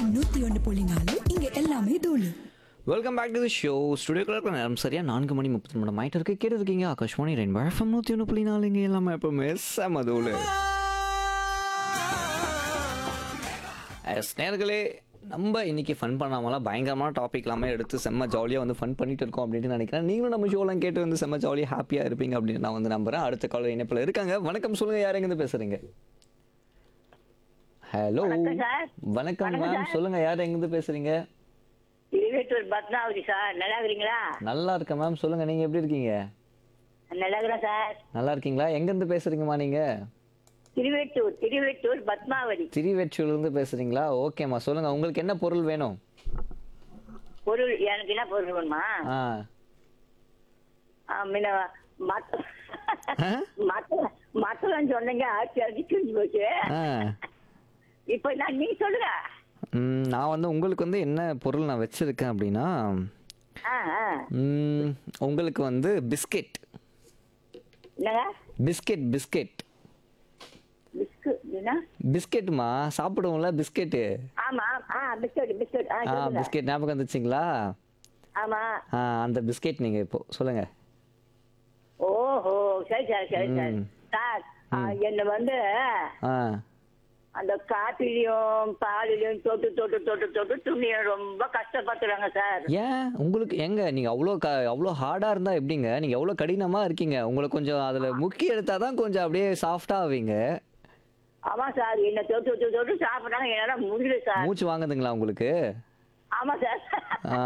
FM நூத்தி ஒன்னு புள்ளி நாலு இங்க எல்லாமே தூளு welcome back to the show ஸ்டுடியோக்குள்ள நேரம் சரியா நான்கு மணி முப்பத்தி மூணு ஆயிட்டு இருக்கு கேட்டு இருக்கீங்க ஆகாஷ்வாணி ரெயின்போ எஃப்எம் நூற்றி ஒன்று புள்ளி நாலுங்க எல்லாமே எப்பவுமே செமதூள் எஸ் நேர்களே நம்ம இன்னைக்கு ஃபன் பண்ணாமலாம் பயங்கரமான டாபிக் எல்லாமே எடுத்து செம்ம ஜாலியாக வந்து ஃபன் பண்ணிட்டு இருக்கோம் அப்படின்னு நினைக்கிறேன் நீங்களும் நம்ம ஷோலாம் கேட்டு வந்து செம்ம ஜாலியாக ஹாப்பியாக இருப்பீங்க அப்படின்னு நான் வந்து நம்புறேன் அடுத்த கால இணைப்பில் இருக்காங்க வணக்கம் சொல்லுங்க யார் எங்கேருந்து பேசுறீங்க ஹலோ வணக்கம் சார். வணக்கம் வணக்கம் மேம் சார். சொல்லுங்க யார் எங்கேருந்து பேசுறீங்க திருவேட்டூர் பத்மாவதி சார் நல்லா இருக்கிறீங்களா நல்லா இருக்கேன் மேம் சொல்லுங்க நீங்க எப்படி இருக்கீங்க நல்லா இருக்கிறேன் சார் நல்லா இருக்கீங்களா எங்கேருந்து பேசுறீங்கம்மா நீங்க திருவேட்டூர் திருவேட்டூர் பத்மாவதி திருவெற்றியூர்லேருந்து பேசுறீங்களா ஓகேம்மா சொல்லுங்க உங்களுக்கு என்ன பொருள் வேணும் பொருள் எனக்கு என்ன பொருள் வேணுமா ஆ ஆ, முன்ன மத்த ஆ? மத்த மத்தவன் சொன்னீங்க ஆட்சி அடிச்சு கிழிஞ்சு போச்சு ஆ இப்போ நான் நீ சொல்லுங்க ம், நான் வந்து உங்களுக்கு வந்து என்ன பொருள் நான் வச்சிருக்கேன் அப்படின்னா ஆ ஆ ம், உங்களுக்கு வந்து பிஸ்கெட் என்னங்க பிஸ்கெட் பிஸ்கெட் பிஸ்கு என்ன பிஸ்கெட்டுமா சாப்பிடுவோம்ல பிஸ்கெட்டு ஆமா ஆ பிஸ்கட் பிஸ்கட் ஆ ஆ சொல்லுங்க பிஸ்கெட் ஞாபகம் வந்துச்சுங்களா ஆமா ஆ அந்த பிஸ்கெட் நீங்க இப்போ சொல்லுங்க ஓஹோ சரி சரி சரி சரி ம். சார் ஆ, என்ன வந்து ஆ அந்த காப்பிலையும் பாலிலையும் தொட்டு தொட்டு தொட்டு தொட்டு துணியை ரொம்ப கஷ்டப்படுத்துறாங்க சார் ஏன் உங்களுக்கு எங்க நீங்க அவ்வளோ க அவ்வளோ ஹார்டா இருந்தா எப்படிங்க நீங்க எவ்வளோ கடினமா இருக்கீங்க உங்களுக்கு கொஞ்சம் அதுல முக்கி எடுத்தா தான் கொஞ்சம் அப்படியே சாஃப்டா ஆவீங்க ஆமா சார் என்ன தொட்டு தொட்டு தொட்டு சாப்பிட்றாங்க என்னால முடியல சார் மூச்சு வாங்குதுங்களா உங்களுக்கு ஆமா சார் ஆ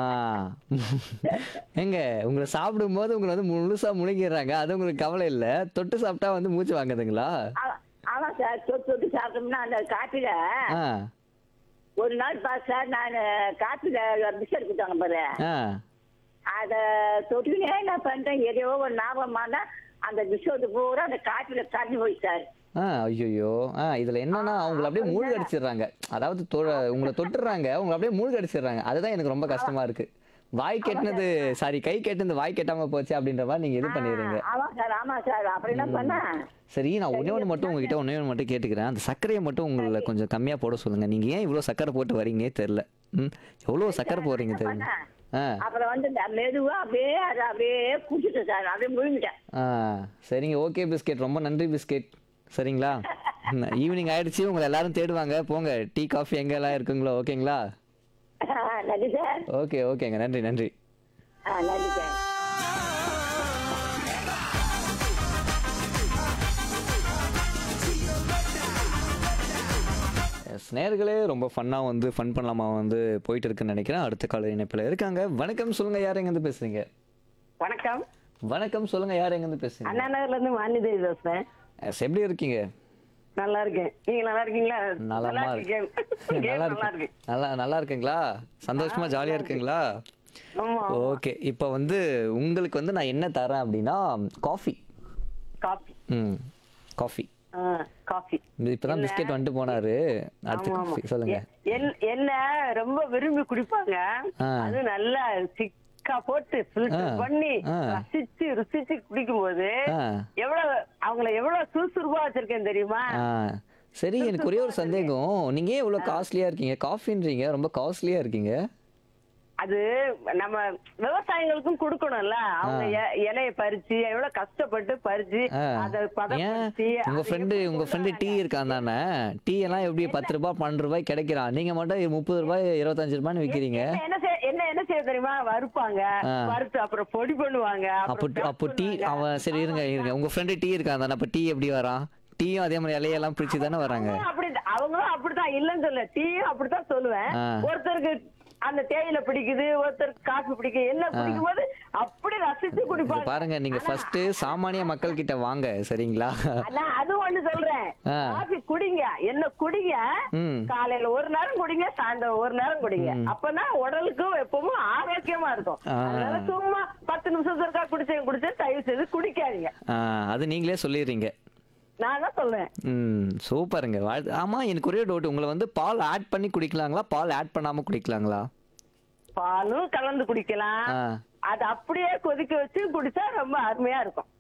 எங்க உங்களை சாப்பிடும்போது உங்களை வந்து முழுசா முழுங்கிடுறாங்க அது உங்களுக்கு கவலை இல்ல தொட்டு சாப்பிட்டா வந்து மூச்சு வாங்குதுங்களா ஆ- ஆமா சார் தொட்டு தொட்டு சாப்பிட்டோம்னா அந்த காப்பில ஆ ஒரு நாள் பா சார் நான் காப்பில பிஸ்கட் கொடுத்தாங்க பாரு ஆ அத தொட்டுனே நான் பண்றேன் எதையோ ஒரு ஞாபகமான அந்த பிஸ்கட் பூரா அந்த காப்பில கரைஞ்சு போய் சார் ஆ ஐயோ ஆ இதுல என்னன்னா அவங்கள அப்படியே மூழ்க அடிச்சிடுறாங்க அதாவது தொ- உங்களை தொட்டுறாங்க உங்களை அப்படியே மூழ்க அடிச்சிடுறாங்க அதுதான் எனக்கு ரொம்ப கஷ்டமா இருக்கு வாய் கெட்டினது சாரி கை கெட்டினது வாய் கெட்டாம போச்சு அப்படின்ற மாதிரி நீங்க இது பண்ணிடுறீங்க ஆமா சார் ஆமா சார் அப்படி என்ன பண்ண சரி நான் ஒன்னே ஒன்று மட்டும் உங்ககிட்ட ஒன்னே ஒன்று மட்டும் கேட்டுக்கிறேன் அந்த சர்க்கரையை மட்டும் உங்களை கொஞ்சம் கம்மியா போட சொல்லுங்க நீங்க ஏன் இவ்வளோ சர்க்கரை போட்டு வரீங்கன்னே தெரில ம் எவ்வளோ சர்க்கரை போடுறீங்க தெரியுமா ஆ அப்புறம் வந்து இந்த மெதுவா அப்படியே அதை அப்படியே குடிச்சிட்டேன் சார் அப்படியே முழுங்கிட்டேன் ஆ சரிங்க ஓகே பிஸ்கெட் ரொம்ப நன்றி பிஸ்கெட் சரிங்களா ஈவினிங் ஆயிடுச்சு உங்களை எல்லாரும் தேடுவாங்க போங்க டீ காஃபி எங்கெல்லாம் இருக்குங்களோ ஓகேங்களா நன்றி சார் ஓகே ஓகேங்க நன்றி நன்றி ஆ நன்றி சார் எஸ் நேர்களே ரொம்ப ஃபன்னாக வந்து ஃபன் பண்ணலாமா வந்து போயிட்டு இருக்குன்னு நினைக்கிறேன் அடுத்த கால இணைப்பில் இருக்காங்க வணக்கம் சொல்லுங்க யார் எங்கேருந்து பேசுறீங்க வணக்கம் வணக்கம் சொல்லுங்க யார் எங்கேருந்து பேசுறீங்க அண்ணா நகர்ல இருந்து வாணிதேவி பேசுறேன் எஸ் எப்படி இருக்கீங்க நல்லா இருக்கேன் நீங்க நல்லா இருக்கீங்களா நலமா இருக்கு இருக்கு game. Game நல்லா நல்லா இருக்கு இருக்கு நல்லா நல்லா இருக்குங்களா சந்தோஷமா ஜாலியா இருக்குங்களா ஆமா ஓகே இப்போ வந்து உங்களுக்கு வந்து நான் என்ன தரேன் அப்படின்னா காஃபி காஃபி ம் காஃபி காஃபி இப்பதான் பிஸ்கெட் வந்துட்டு போனாரு அடுத்து ஆமா ஆமா காஃபி சொல்லுங்க எ- என்- என்ன ரொம்ப விரும்பி குடிப்பாங்க ஆ. அது நல்லா சிக்கா போட்டு ஃபில்டர் ஆ. பண்ணி ஆ. ரசிச்சு ருசிச்சு குடிக்கும் போது ஆ. எவ்வளவு அவங்கள எவ்வளவு சுறுசுறுப்பா வச்சிருக்கேன் தெரியுமா ஆ சரி எனக்கு ஒரே ஒரு சந்தேகம் நீங்க ஏன் இவ்வளவு காஸ்ட்லியா இருக்கீங்க காஃபின்றீங்க ரொம்ப காஸ்ட்லியா இருக்கீங்க அது நம்ம விவசாயிகளுக்கும் கொடுக்கணும்ல அவங்க எ- இலைய பறிச்சு எவ்வளவு கஷ்டப்பட்டு பறிச்சு ஆ. அதை ஏன் பதப்படுத்தி உங்க அதை ஃப்ரெண்டு எப்படி உங்க ஃப்ரெண்டு டீ இருக்கான் தானே டீ எல்லாம் எப்படி பத்து ரூபாய் பன்னெண்டு ரூபாய் கிடைக்கிறான் நீங்க மட்டும் முப்பது ரூபாய் இருபத்தஞ்சு ரூபாய்னு விக்கிறீங்க என்ன- என்ன செய்ய- என்ன என்ன செய்ய தெரியுமா வறுப்பாங்க ஆ. வறுத்து அப்புறம் பொடி பண்ணுவாங்க அப்போ அப்புறம் press அப்போ டீ பண்ணுவாங்க. அவன் சரி இருங்க இருங்க உங்க ஃப்ரெண்டு டீ இருக்கான் தானே அப்ப டீ எப்படி வரான் டீயும் அதே மாதிரி இலையெல்லாம் பிரிச்சு தானே வராங்க அவங்களும் அப்படி அவங்களும் அப்படித்தான் இல்லைன்னு சொல்ல டீயும் அப்படித்தான் சொல்லுவேன் ஆ. ஒருத்தருக்கு அந்த தேயிலை பிடிக்குது ஒருத்தருக்கு காஃபி பிடிக்குது என்ன பிடிக்கும் போது அப்படி ரசிச்சு இது குடிப்பாங்க பாருங்க நீங்க ஃபர்ஸ்ட் சாமானிய மக்கள் கிட்ட வாங்க சரிங்களா ஆனா அது ஒண்ணு சொல்றேன் ஆ. காஃபி குடிங்க என்ன குடிங்க ம். காலையில ஒரு நேரம் குடிங்க சாயந்தரம் ஒரு நேரம் குடிங்க அப்பதான் உடலுக்கும் எப்பவும் ஆரோக்கியமா இருக்கும் ஆ. அதனால சும்மா பத்து நிமிஷம் இருக்கா குடிச்சேன் குடிச்சேன் தயவு செய்து குடிக்காதீங்க ஆ, அது நீங்களே சொல்லிடுறீங்க நான் தான் சொல்றேன் ம் சூப்பருங்க வாழ்த்து ஆமா எனக்கு ஒரே டவுட் உங்களை வந்து பால் ஆட் பண்ணி குடிக்கலாங்களா பால் ஆட் பண்ணாம குடிக்கலாங்களா பாலும் கலந்து குடிக்கலாம் ஆ அது அப்படியே கொதிக்க வச்சு குடிச்சா ரொம்ப அருமையா இருக்கும்